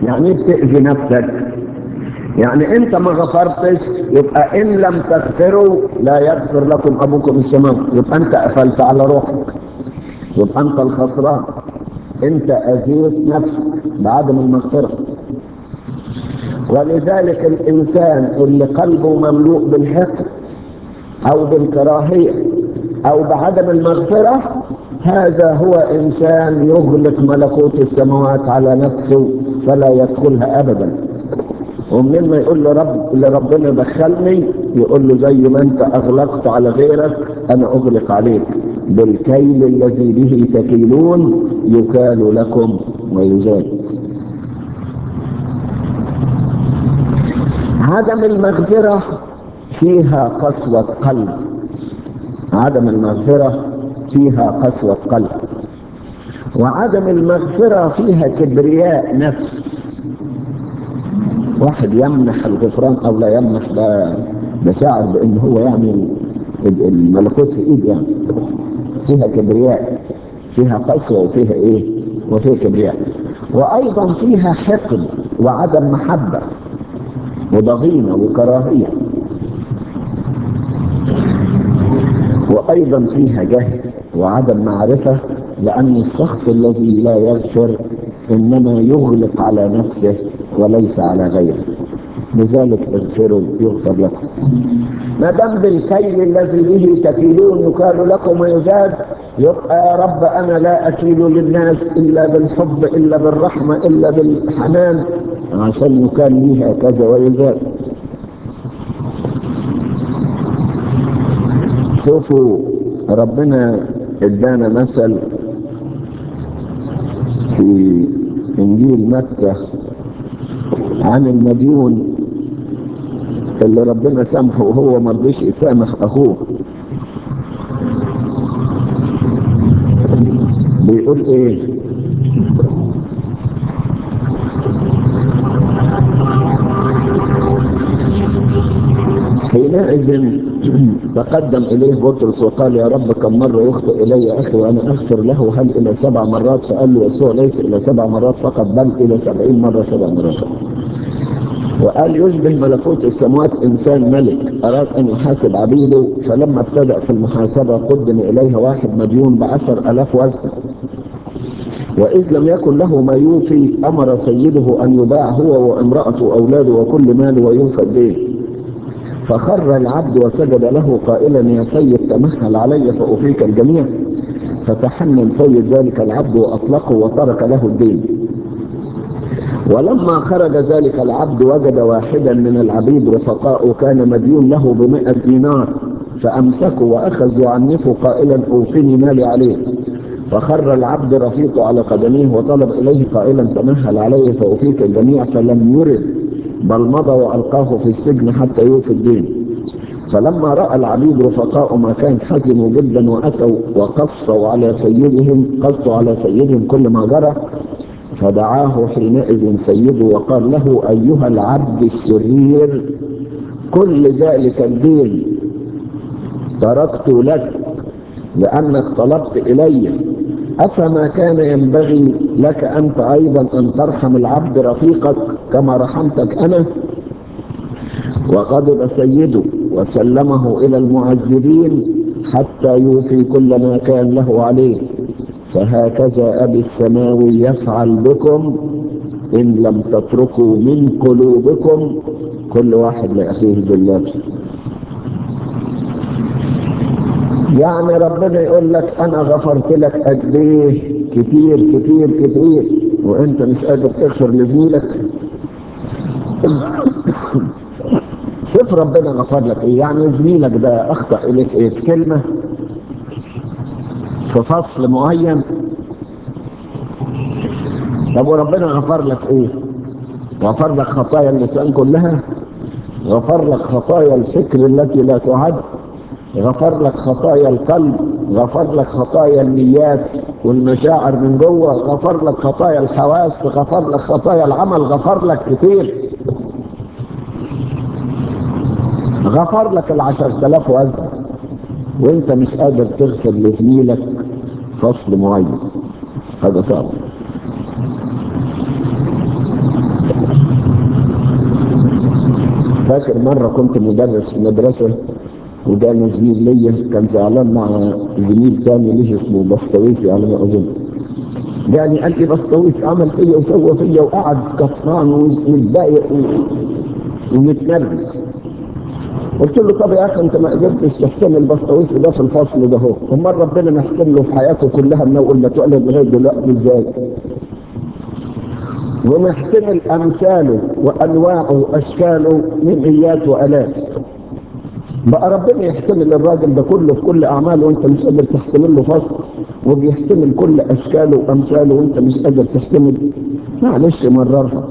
يعني ايه بتأذي نفسك يعني انت ما غفرتش يبقى ان لم تغفروا لا يغفر لكم ابوكم السماوي يبقى انت قفلت على روحك يبقى انت الخسران انت اذيت نفسك بعدم المغفره ولذلك الانسان اللي قلبه مملوء بالحقد او بالكراهيه او بعدم المغفره هذا هو انسان يغلق ملكوت السماوات على نفسه فلا يدخلها ابدا ومنين ما يقول له رب اللي ربنا دخلني يقول له زي ما انت اغلقت على غيرك انا اغلق عليك بالكيل الذي به تكيلون يكال لكم ويزاد عدم المغفرة فيها قسوة قلب عدم المغفرة فيها قسوة قلب وعدم المغفرة فيها كبرياء نفس واحد يمنح الغفران او لا يمنح ده ده شاعر بان هو يعني الملكوت في ايد يعني فيها كبرياء فيها قسوة وفيها ايه وفيها كبرياء وايضا فيها حقد وعدم محبة وضغينة وكراهية وايضا فيها جهل وعدم معرفة لان الشخص الذي لا يغفر انما يغلق على نفسه وليس على غيره لذلك اغفروا يغفر لكم ما دام بالكيل الذي به تكيلون يكال لكم ويزاد يبقى يا رب انا لا اكيل للناس الا بالحب الا بالرحمه الا بالحنان عشان يكال لي هكذا ويزاد شوفوا ربنا ادانا مثل في انجيل متى عن المديون اللي ربنا سامحه وهو ما رضيش يسامح اخوه بيقول ايه حينئذ تقدم إليه بطرس وقال يا رب كم مرة يخطئ إلي أخي وأنا أغفر له هل إلى سبع مرات فقال له يسوع ليس إلى سبع مرات فقط بل إلى سبعين مرة سبع مرات وقال يشبه ملكوت السماوات إنسان ملك أراد أن يحاسب عبيده فلما ابتدأ في المحاسبة قدم إليه واحد مديون بعشر ألاف وزن وإذ لم يكن له ما يوفي أمر سيده أن يباع هو وامرأته وأولاده وكل ماله ويوفى الدين فخر العبد وسجد له قائلا يا سيد تمهل علي فأفيك الجميع فتحنن سيد ذلك العبد وأطلقه وترك له الدين ولما خرج ذلك العبد وجد واحدا من العبيد رفقاءه كان مديون له بمئة دينار فأمسكوا وأخذوا عنفه قائلا أوفني مالي عليه فخر العبد رفيقه على قدميه وطلب إليه قائلا تمهل عليه فأفيك الجميع فلم يرد بل مضى وألقاه في السجن حتى يوفي الدين فلما رأى العبيد رفقاء ما كان حزنوا جدا وأتوا وقصوا على سيدهم قصوا على سيدهم كل ما جرى فدعاه حينئذ سيده وقال له أيها العبد الشرير كل ذلك الدين تركت لك لأنك طلبت إلي أفما كان ينبغي لك أنت أيضا أن ترحم العبد رفيقك كما رحمتك أنا وغضب سيده وسلمه إلى المعذبين حتى يوفي كل ما كان له عليه فهكذا أبي السماوي يفعل بكم إن لم تتركوا من قلوبكم كل واحد لأخيه ذلاته يعني ربنا يقول لك انا غفرت لك قد ايه كتير كتير كتير وانت مش قادر تغفر لزميلك شوف ربنا غفر لك ايه يعني زميلك ده اخطا اليك ايه في كلمه في فصل معين طب وربنا غفر لك ايه غفر لك خطايا اللسان كلها غفر لك خطايا الفكر التي لا تعد غفر لك خطايا القلب غفر لك خطايا النيات والمشاعر من جوه غفر لك خطايا الحواس غفر لك خطايا العمل غفر لك كتير غفر لك العشر تلاف وزن وانت مش قادر تغفر لزميلك فصل معين هذا صعب فاكر مرة كنت مدرس في مدرسة وجانا زميل ليا كان زعلان مع زميل تاني ليه اسمه بسطويسي على ما اظن يعني قال لي بسطويس عمل فيا وسوى فيا وقعد كفران ومتضايق ومتنرفز قلت له طب يا اخي انت ما قدرتش تحتمل بسطويس ده في الفصل ده هو امال ربنا محتمله في حياته كلها من اول ما اتولد لغايه دلوقتي ازاي؟ ومحتمل امثاله وانواعه واشكاله من ايات والاف بقى ربنا يحتمل الراجل ده كله في كل اعماله وانت مش قادر تحتمل له فصل وبيحتمل كل اشكاله وامثاله وانت مش قادر تحتمل معلش مررها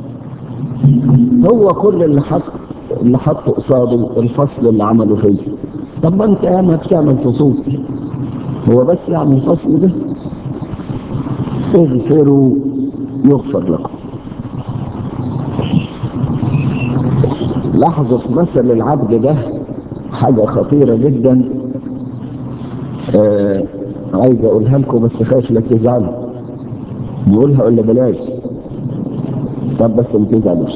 هو كل اللي حط اللي حطه قصاده الفصل اللي عمله فيه طب ما انت يا ما بتعمل فصول هو بس يعمل الفصل ده اغفروا يغفر لكم لاحظوا في مثل العبد ده حاجة خطيرة جدا آه عايز اقولها لكم بس خايف لا تزعلوا نقولها ولا بلاش طب بس ما تزعلوش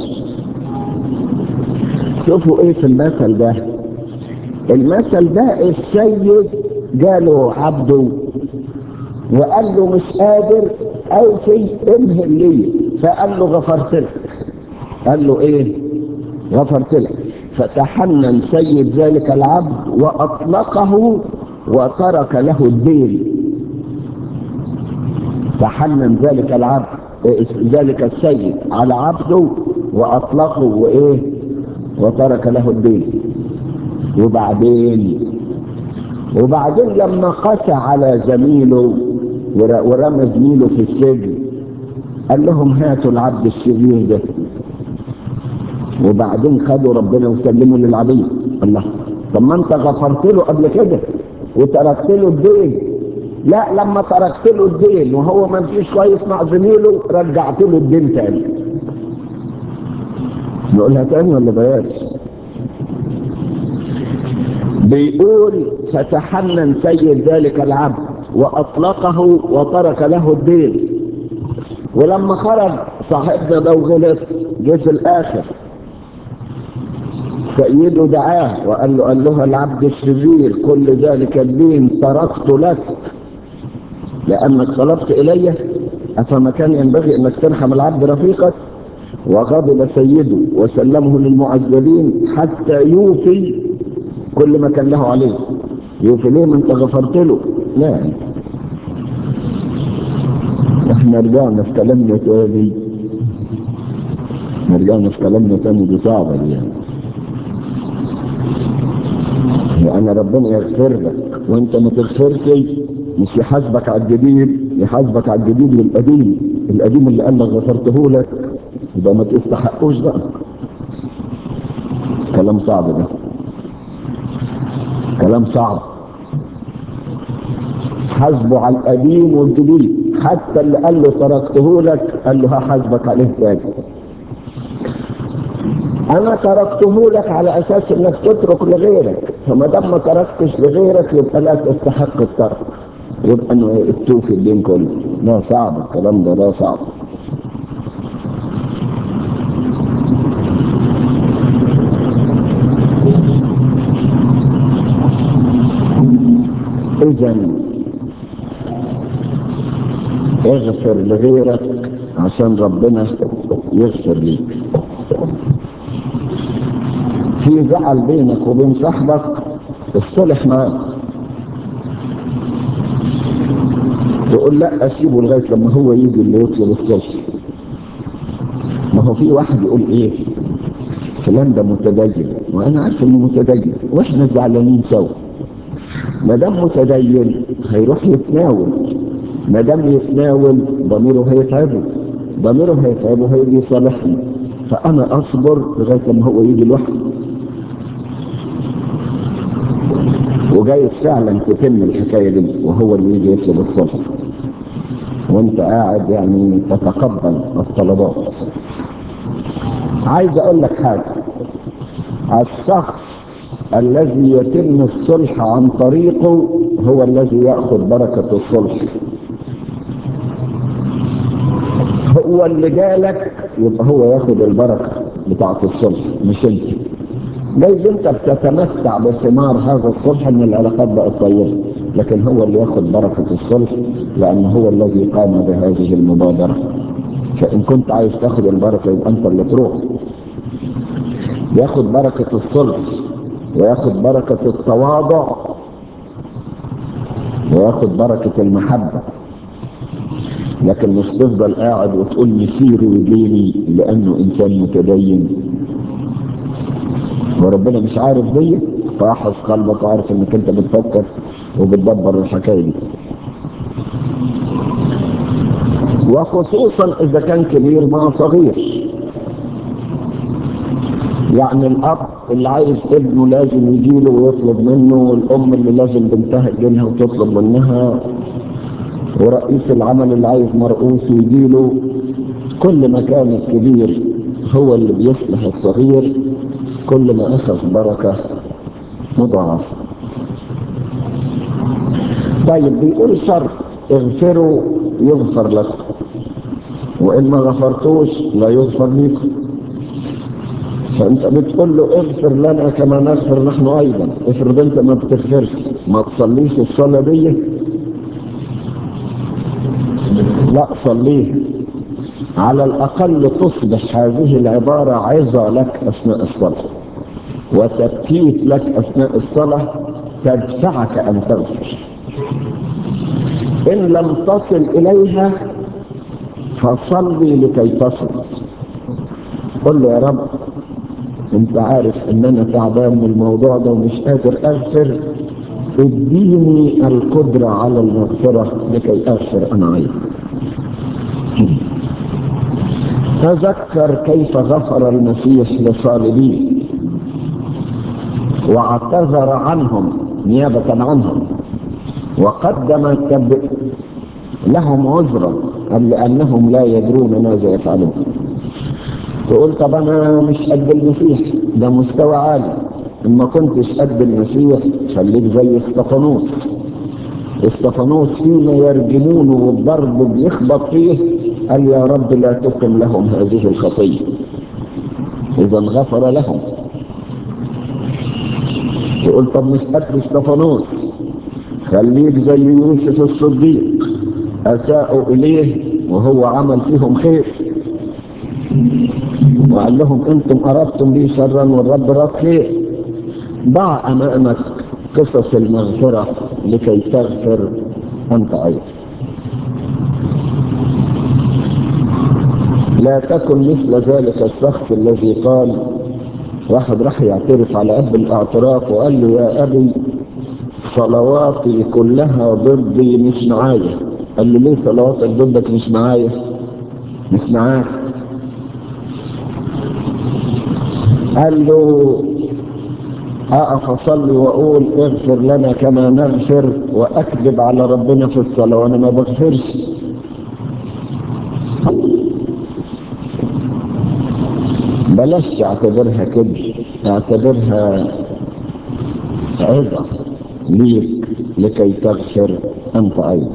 شوفوا ايه في المثل ده المثل ده السيد جاله عبده وقال له مش قادر اوفي امهل لي فقال له غفرت لك قال له ايه غفرت لك فتحنن سيد ذلك العبد واطلقه وترك له الدين تحنن ذلك العبد ذلك السيد على عبده واطلقه وايه وترك له الدين وبعدين وبعدين لما قسى على زميله ورمى زميله في السجن قال لهم هاتوا العبد الشرير ده وبعدين خدوا ربنا وسلموا للعبيد الله طب ما انت غفرت له قبل كده وتركت له الدين لا لما تركت له الدين وهو ما مشيش كويس مع زميله رجعت له الدين تاني نقولها تاني ولا بلاش بيقول فتحنن سيد ذلك العبد واطلقه وترك له الدين ولما خرج صاحبنا ده وغلط جه في الاخر سيده دعاه وقال له قال له العبد الشرير كل ذلك الدين تركت لك لانك طلبت الي افما كان ينبغي انك ترحم العبد رفيقك وغضب سيده وسلمه للمعذبين حتى يوفي كل ما كان له عليه يوفي ليه ما انت غفرت له لا احنا رجعنا في كلامنا تاني رجعنا في كلامنا تاني دي صعبة دي يعني يعني ربنا يغفر لك وانت ما تغفرش مش يحاسبك على الجديد يحاسبك على الجديد للقديم القديم اللي قال لك غفرته لك يبقى ما تستحقوش بقى كلام صعب ده كلام صعب حاسبه على القديم والجديد حتى اللي قال له تركته لك قال له هحاسبك عليه تاني انا تركته لك على اساس انك تترك لغيرك فما دام ما تركتش لغيرك يبقى لا تستحق الترك يبقى انه التوفي الدين كله لا صعب الكلام ده لا صعب اذا اغفر لغيرك عشان ربنا يغفر ليك في زعل بينك وبين صاحبك الصلح معاه تقول لا اسيبه لغايه لما هو يجي اللي يطلب الصلح ما هو في واحد يقول ايه فلان ده متدين وانا عارف انه متدين واحنا زعلانين سوا ما دام متدين هيروح يتناول ما دام يتناول ضميره هيتعبه ضميره هيتعبه هيجي يصالحني فانا اصبر لغايه لما هو يجي لوحده وجايز فعلا تتم الحكايه دي وهو اللي يجي يطلب الصلح وانت قاعد يعني تتقبل الطلبات عايز اقول لك حاجه الشخص الذي يتم الصلح عن طريقه هو الذي ياخذ بركه الصلح هو اللي جالك يبقى هو ياخد البركه بتاعه الصلح مش انت جايز انت بتتمتع بثمار هذا الصلح ان العلاقات بقت طيبه لكن هو اللي ياخد بركه الصلح لان هو الذي قام بهذه المبادره فان كنت عايز تاخد البركه يبقى انت اللي تروح ياخد بركه الصلح وياخد بركه التواضع وياخد بركه المحبه لكن مش تفضل قاعد وتقول مسيري وديني لانه انسان متدين وربنا مش عارف دي فاحفظ قلبك وعارف انك انت بتفكر وبتدبر الحكايه دي وخصوصا اذا كان كبير مع صغير يعني الاب اللي عايز ابنه لازم يجيله ويطلب منه والام اللي لازم بنتها تجيلها وتطلب منها ورئيس العمل اللي عايز مرؤوس يجيله كل ما كان الكبير هو اللي بيصلح الصغير كل ما اخذ بركه مضاعفه طيب بيقول شرط اغفروا يغفر لكم وان ما غفرتوش لا يغفر لكم فانت بتقول له اغفر لنا كما نغفر نحن ايضا افرض انت ما بتغفرش ما تصليش الصلاه دي لا صليه على الاقل تصبح هذه العباره عظه لك اثناء الصلاه وتبكيت لك اثناء الصلاه تدفعك ان تغفر ان لم تصل اليها فصلي لكي تصل قل له يا رب انت عارف ان انا تعبان من الموضوع ده ومش قادر اغفر اديني القدرة على المغفرة لكي اغفر انا ايضا تذكر كيف غفر المسيح لصالبيه واعتذر عنهم نيابة عنهم وقدم لهم عذرا لأنهم لا يدرون ماذا يفعلون تقول طب أنا مش قد المسيح ده مستوى عالي إن ما كنتش قد المسيح خليك زي استفانوس استفانوس فيما يرجمونه والضرب بيخبط فيه قال يا رب لا تقم لهم هذه الخطية إذا غفر لهم تقول طب مش قد استفانوس خليك زي يوسف الصديق أساءوا إليه وهو عمل فيهم خير وقال لهم أنتم أردتم لي شرا والرب رد خير ضع أمامك قصص المغفرة لكي تغفر أنت أيضا لا تكن مثل ذلك الشخص الذي قال واحد راح يعترف على أب الاعتراف وقال له يا أبي صلواتي كلها ضدي مش معايا قال له ليه صلواتك ضدك مش معايا مش معاك قال له اقف اصلي واقول اغفر لنا كما نغفر واكذب على ربنا في الصلاه وانا ما بغفرش بلاش تعتبرها كده اعتبرها عظه ليك لكي تغفر انت ايضا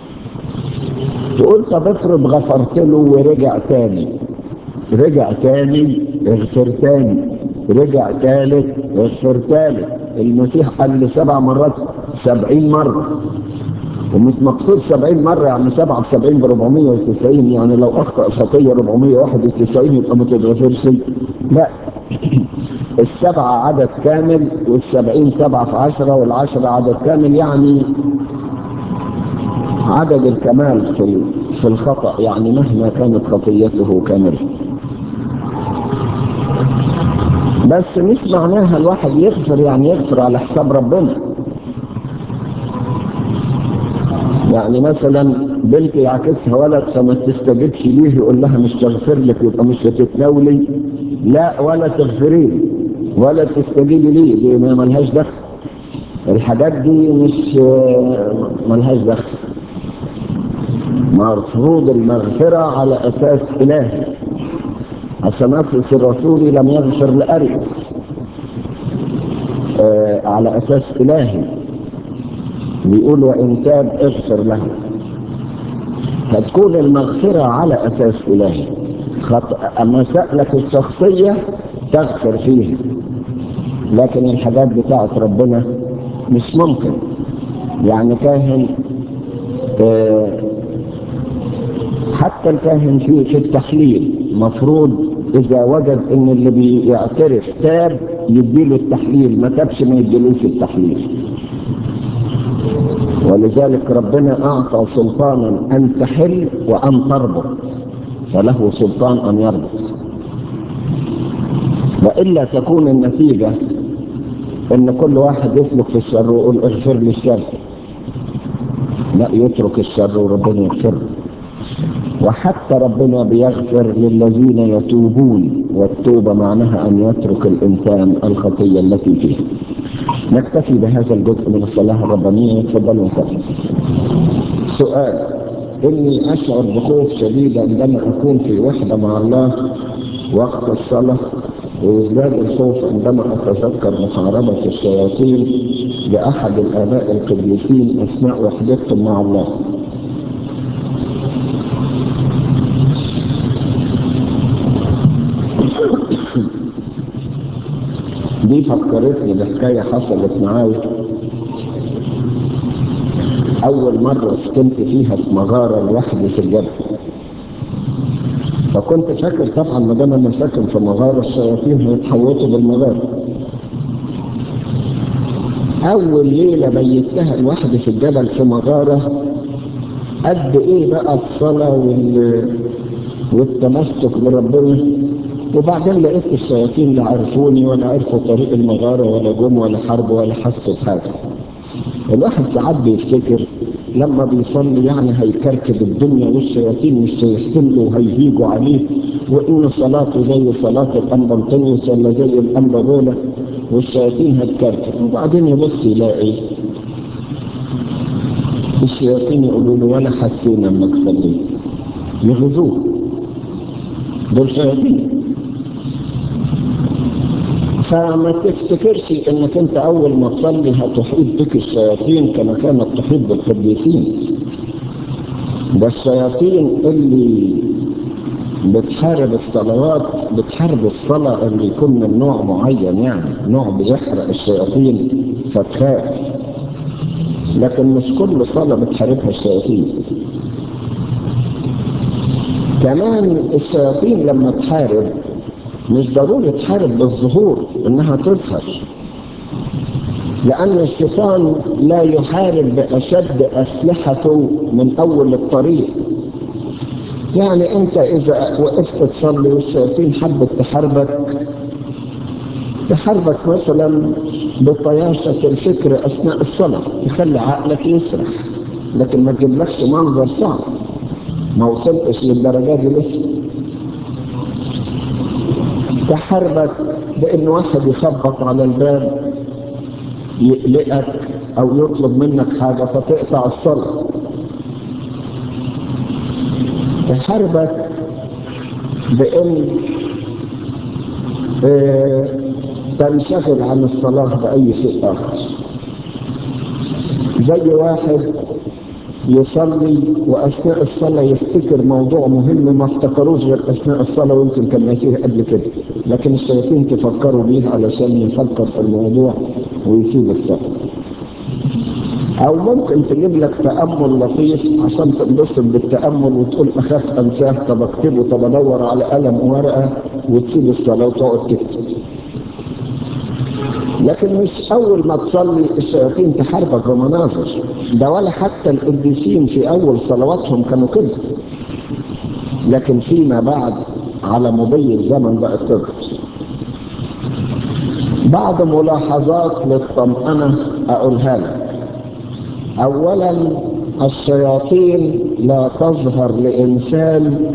تقول طب افرض غفرت له ورجع تاني رجع تاني اغفر تاني رجع تالت اغفر تالت المسيح قال له سبع مرات سبعين مرة ومش مقصود سبعين مرة يعني سبعة بسبعين بربعمية وتسعين يعني لو أخطأ خطية ربعمية واحد وتسعين يبقى ما تتغفرش لا السبعة عدد كامل والسبعين سبعة في عشرة والعشرة عدد كامل يعني عدد الكمال في في الخطأ يعني مهما كانت خطيته كاملة بس مش معناها الواحد يغفر يعني يغفر على حساب ربنا يعني مثلا بنت يعكسها ولد فما تستجبش ليه يقول لها مش تغفر لك يبقى مش هتتناولي لا ولا تغفري لي ولا تستجيبي ليه دي ما ملهاش دخل الحاجات دي مش ملهاش دخل مرفوض المغفرة على أساس إلهي أثناسس الرسولي لم يغفر لأريس آه على أساس إلهي بيقول وإن تاب اغفر له فتكون المغفرة على أساس إلهي خط... أما سألك الشخصية تغفر فيها لكن الحاجات بتاعت ربنا مش ممكن يعني كاهن آه حتى الكاهن في في التحليل مفروض اذا وجد ان اللي بيعترف تاب يديله التحليل ما تابش ما يديلوش التحليل ولذلك ربنا اعطى سلطانا ان تحل وان تربط فله سلطان ان يربط والا تكون النتيجه ان كل واحد يسلك في الشر ويقول اغفر لي الشر لا يترك الشر وربنا يغفر وحتى ربنا بيغفر للذين يتوبون والتوبة معناها أن يترك الإنسان الخطية التي فيه نكتفي بهذا الجزء من الصلاة الربانية تفضل وسلم سؤال إني أشعر بخوف شديد عندما أكون في وحدة مع الله وقت الصلاة ويزداد الخوف عندما أتذكر محاربة الشياطين لأحد الآباء القديسين أثناء وحدتهم مع الله دي فكرتني بحكاية حصلت معايا أول مرة سكنت فيها في مغارة لوحدي في الجبل فكنت فاكر طبعا ما دام انا ساكن في مغارة الشياطين هيتحوطوا بالمغارة أول ليلة بيتها لوحدي في الجبل في مغارة قد إيه بقى الصلاة وال... والتمسك بربنا وبعدين لقيت الشياطين لا عرفوني ولا عرفوا طريق المغارة ولا جم ولا حرب ولا حسوا بحاجة الواحد ساعات بيفتكر لما بيصلي يعني هيكركب الدنيا والشياطين مش هيحتملوا وهيهيجوا عليه وإن صلاته زي صلاة الأنبلطينيوس ولا زي الأنبابولا والشياطين هتكركب وبعدين يبص يلاقي الشياطين يقولوا له ولا حسينا انك صليت يغزوه دول شياطين فما تفتكرش انك انت اول ما تصلي هتحيط بك الشياطين كما كانت تحيط بالقديسين ده الشياطين اللي بتحارب الصلوات بتحارب الصلاة اللي يكون من نوع معين يعني نوع بيحرق الشياطين فتخاف لكن مش كل صلاة بتحاربها الشياطين كمان الشياطين لما تحارب مش ضروري تحارب بالظهور انها تظهر لان الشيطان لا يحارب باشد اسلحته من اول الطريق يعني انت اذا وقفت تصلي والشياطين حبت تحاربك تحاربك مثلا بطياشة الفكر اثناء الصلاة يخلي عقلك يسرح لكن ما تجيبلكش منظر صعب ما وصلتش للدرجات دي لسه تحاربك بان واحد يخبط على الباب يقلقك او يطلب منك حاجة فتقطع الصلاة تحاربك بان اه تنشغل عن الصلاة بأي شيء آخر زي واحد يصلي وأثناء الصلاة يفتكر موضوع مهم ما افتكروش غير أثناء الصلاة ويمكن كان ناسيه قبل كده لكن الشياطين تفكروا بيه علشان يفكر في الموضوع ويسيب الصلاة أو ممكن تجيب لك تأمل لطيف عشان تنبسط بالتأمل وتقول أخاف أنساه طب أكتبه طب أدور على قلم وورقة وتسيب الصلاة وتقعد تكتب لكن مش أول ما تصلي الشياطين تحاربك بمناظر ده ولا حتى القديسين في أول صلواتهم كانوا كده لكن فيما بعد على مضي الزمن بقت تظهر بعض ملاحظات للطمأنة أقولها لك أولا الشياطين لا تظهر لإنسان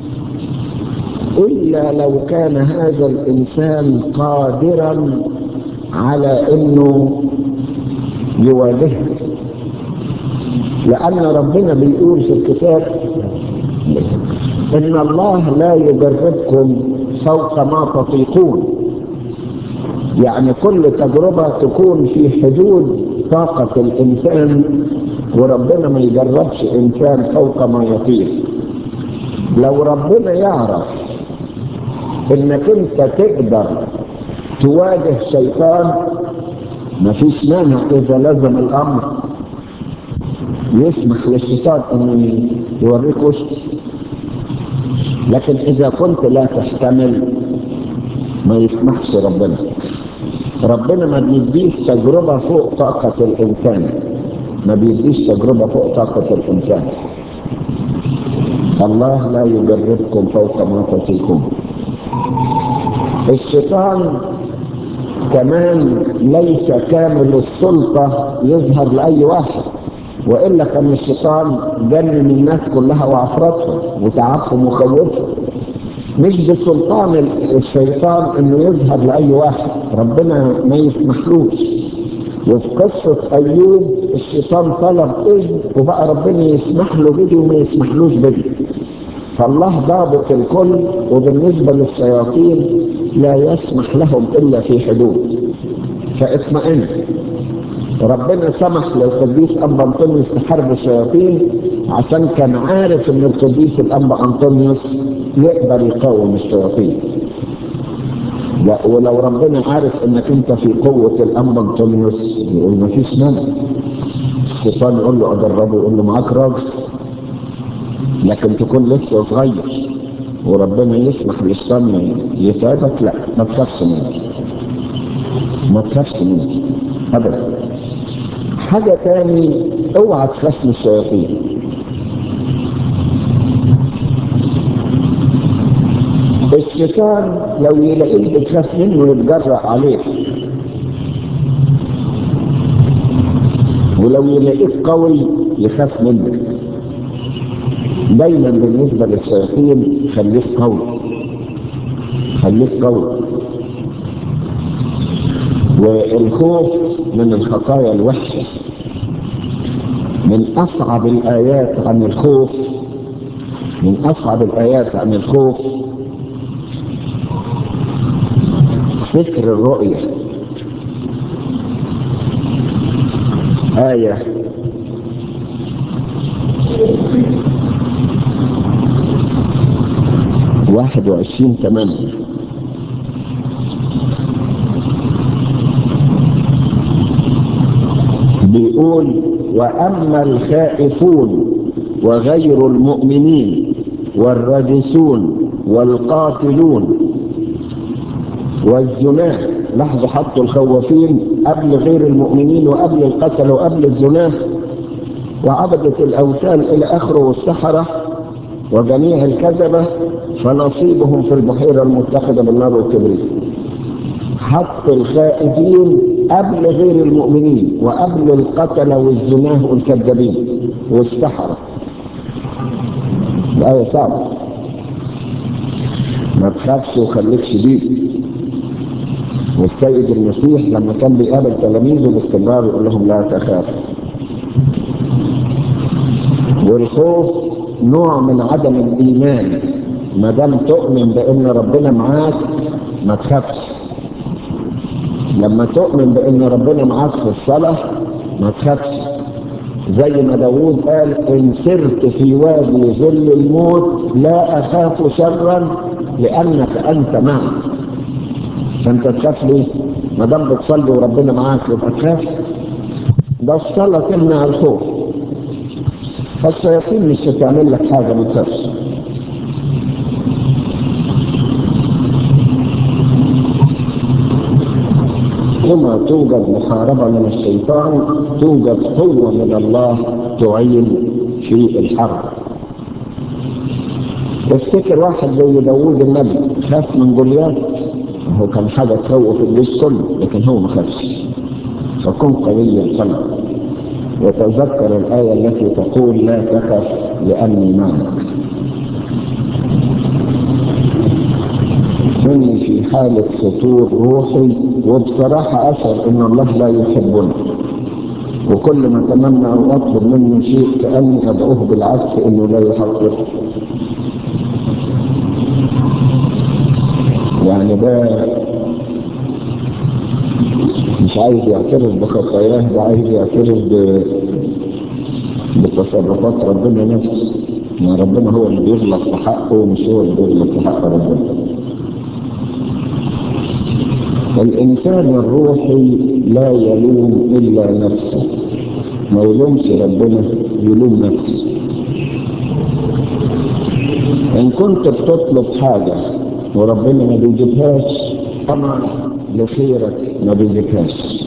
إلا لو كان هذا الإنسان قادرا على انه يواجهها لان ربنا بيقول في الكتاب ان الله لا يجربكم فوق ما تطيقون يعني كل تجربة تكون في حدود طاقة الإنسان وربنا ما يجربش إنسان فوق ما يطيق لو ربنا يعرف إنك أنت تقدر تواجه شيطان ما فيش مانع اذا لزم الامر يسمح للشيطان انه يوريك وشه لكن اذا كنت لا تحتمل ما يسمحش ربنا ربنا ما بيديش تجربة فوق طاقة الإنسان ما بيديش تجربة فوق طاقة الإنسان الله لا يجربكم فوق ما تطيقون الشيطان كمان ليس كامل السلطة يظهر لأي واحد وإلا كان الشيطان جنن الناس كلها وعفرتهم وتعبهم وخوفهم مش بسلطان الشيطان انه يظهر لاي واحد ربنا ما يسمحلوش وفي قصة أيوب الشيطان طلب إذن وبقى ربنا يسمح له بدي وما يسمحلوش بدي فالله ضابط الكل وبالنسبة للشياطين لا يسمح لهم إلا في حدود فاطمئن ربنا سمح للقديس أنبا أنطونيوس تحارب الشياطين عشان كان عارف إن القديس الأنبا أنطونيوس يقدر يقاوم الشياطين لا ولو ربنا عارف انك انت في قوة الانبا انطونيوس يقول ما فيش مانع الشيطان يقول له اجربه يقول له معاك راجل لكن تكون لسه صغير وربنا يسمح للشيطان يتعبك لا ما تخافش منه ما تخافش منه ابدا حاجة تاني اوعى تخاف من الشياطين الشيطان لو يلاقيك بتخاف منه يتجرأ عليك ولو يلاقيك قوي يخاف منك دايما بالنسبة للشياطين خليك قوي خليك قوي والخوف من الخطايا الوحشة من أصعب الآيات عن الخوف من أصعب الآيات عن الخوف فكر الرؤية آية واحد وعشرين ثمانية بيقول وأما الخائفون وغير المؤمنين والرجسون والقاتلون والزناه لاحظوا حطوا الخوافين قبل غير المؤمنين وقبل القتل وقبل الزناه وعبدة الأوثان إلى آخره والسحرة وجميع الكذبة فنصيبهم في البحيرة المتخذة بالنار والكبريت حط الخائفين قبل غير المؤمنين وقبل القتلة والزناه والكذابين والسحرة الآية صعبة ما تخافش وخليك شديد والسيد المسيح لما كان بيقابل تلاميذه باستمرار يقول لهم لا تخافوا والخوف نوع من عدم الايمان ما دام تؤمن بان ربنا معاك ما تخافش لما تؤمن بان ربنا معاك في الصلاه ما تخافش زي ما داوود قال ان سرت في وادي ظل الموت لا اخاف شرا لانك انت معي فانت تخاف ليه ما دام بتصلي وربنا معاك يبقى تخاف ده الصلاه تمنع الخوف فالشياطين مش هتعمل لك حاجه ما تخافش كما توجد محاربة من الشيطان توجد قوة من الله تعين في الحرب تفتكر واحد زي داوود النبي خاف من جوليات هو كان حاجة تخوف الجيش كله لكن هو ما خافش فكن قوي القلب وتذكر الآية التي تقول لا تخف لأني معك إني في حالة فطور روحي وبصراحة أشعر إن الله لا يحبني وكل ما أتمنى أو أطلب منه شيء كأني أدعوه بالعكس إنه لا يحقق يعني ده مش عايز يعترف بخطاياه ده عايز يعترف ب... بتصرفات ربنا نفسه ما ربنا هو اللي بيغلط في حقه مش هو اللي بيغلط في حق ربنا الإنسان الروحي لا يلوم إلا نفسه ما يلومش ربنا يلوم نفسه إن كنت بتطلب حاجة وربنا ما بيجيبهاش طبعا لخيرك ما بيجيبهاش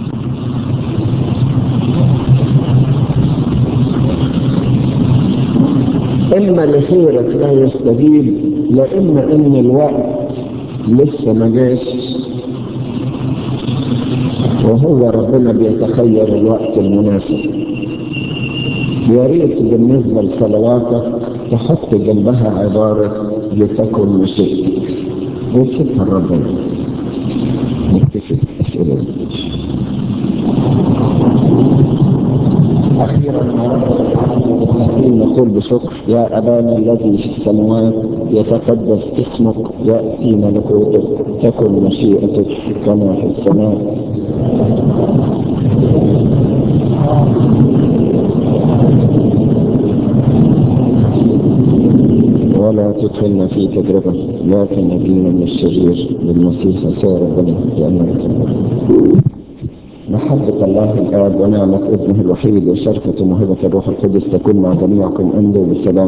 إما لخيرك لا يستجيب لا إما إن الوقت لسه ما جاش وهو ربنا بيتخير الوقت المناسب يا ريت بالنسبة لصلواتك تحط جنبها عبارة لتكن مشيئتك وتسيبها ربنا نكتفي بالأسئلة أخيرا نقول بشكر يا أبانا الذي في السماوات يتقدس اسمك يأتي ملكوتك تكن مشيئتك كما في السماء ولا تدخلنا في تجربة لكن نجينا من الشرير بالمسيح يسوع ربنا لأنك محبة الله الآب ونعمة ابنه الوحيد وشركة موهبة الروح القدس تكون مع جميعكم أمضوا بالسلام